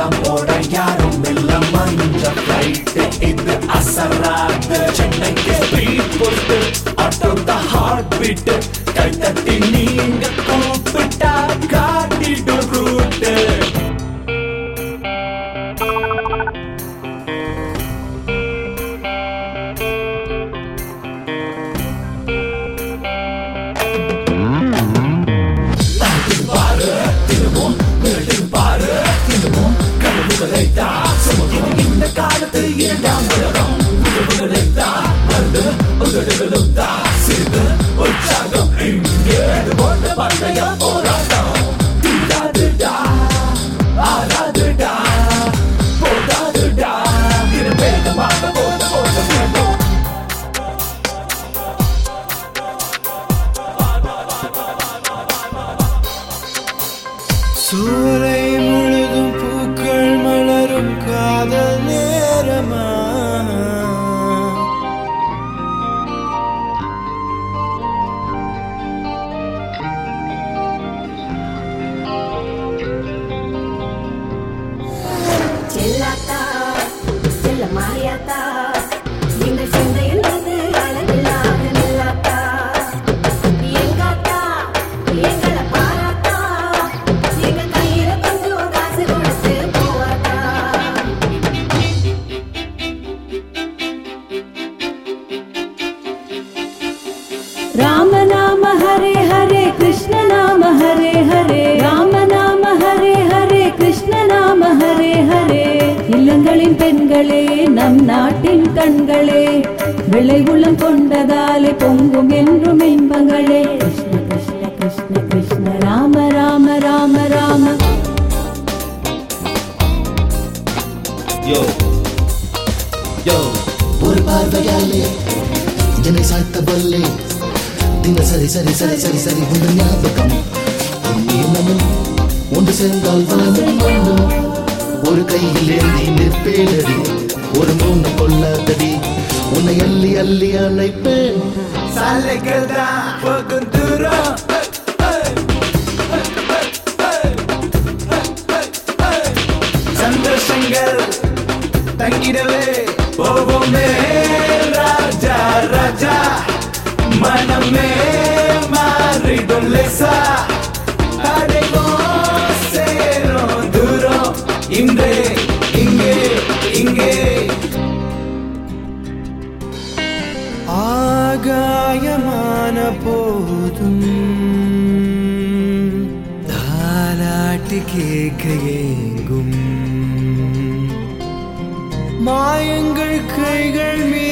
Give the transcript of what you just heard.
எல்லாம் ஓட யாரும் இல்ல மஞ்ச ஃபிளைட் இது அசராது சென்னைக்கு ஸ்பீட் போட்டு ஆட்டோ த ஹார்ட் பீட் கை தட்டி நீங்க கூப்பிட்டா காட்டிடும் ரூட்டு பாரு திரும்பவும் மீண்டும் பாரு திரும்பவும் கனவுகளை தான் சுமக்கும் இந்த காலத்து இரண்டாம் உலகம் உறவுகளை தான் மருந்து உதடுகளும் தான் சிறிது உற்சாகம் இங்கே இது போன்ற பண்டைய போராட்டம் தீராதுடா ஆறாதுடா போதாதுடா இது வேகமாக போத போத வேண்டும் சூலை முழுதும் பூக்கள் மலரும் காதல் நேரமா செல்லாத்தா செல்ல மாறியாத்தா எங்கள் சந்தையில் வந்து அழகில்லாத நில்லாத்தா எங்காத்தா எங்களை பாராத்தா எங்க கையில கொஞ்சம் காசு கொடுத்து போவாத்தா राम नाम हरे हरे कृष्ण नाम हरे हरे ராம நாம ஹரே ஹரே கிருஷ்ண நாம ஹரே ஹரே இல்லங்களின் பெண்களே நம் நாட்டின் கண்களே விளை உளம் கொண்டதாலே பொங்கும் என்றும் இன்பங்களே கிருஷ்ண கிருஷ்ண கிருஷ்ண கிருஷ்ண ராம ராம ராம ராம யோ யோ ஒரு பார்வையாலே என்னை சாய்த்த வல்லே தினசரி சரி சரி சரி சரி உங்கள் ஞாபகம் உன் நீளமும் ஒன்று சேர்ந்தால் வாழும் மண்ணும் ஒரு கையில் ஏந்தி நிற்பேனடி ஒரு மூணு கொள்ளாதடி உன்னை அள்ளி அள்ளி அழைப்பேன் சாலைகள் தான் போகும் தூரம் சந்தோஷங்கள் தங்கிடவே போவோமே ராஜா ராஜா மனமே மாறிடும் லேசா அடைவோம் சேரும் தூரம் இன்றே இங்கே இங்கே ஆகாயமான போதும் தாலாட்டு கேட்க ஏங்கும் மாயங்கள் கைகள் மீ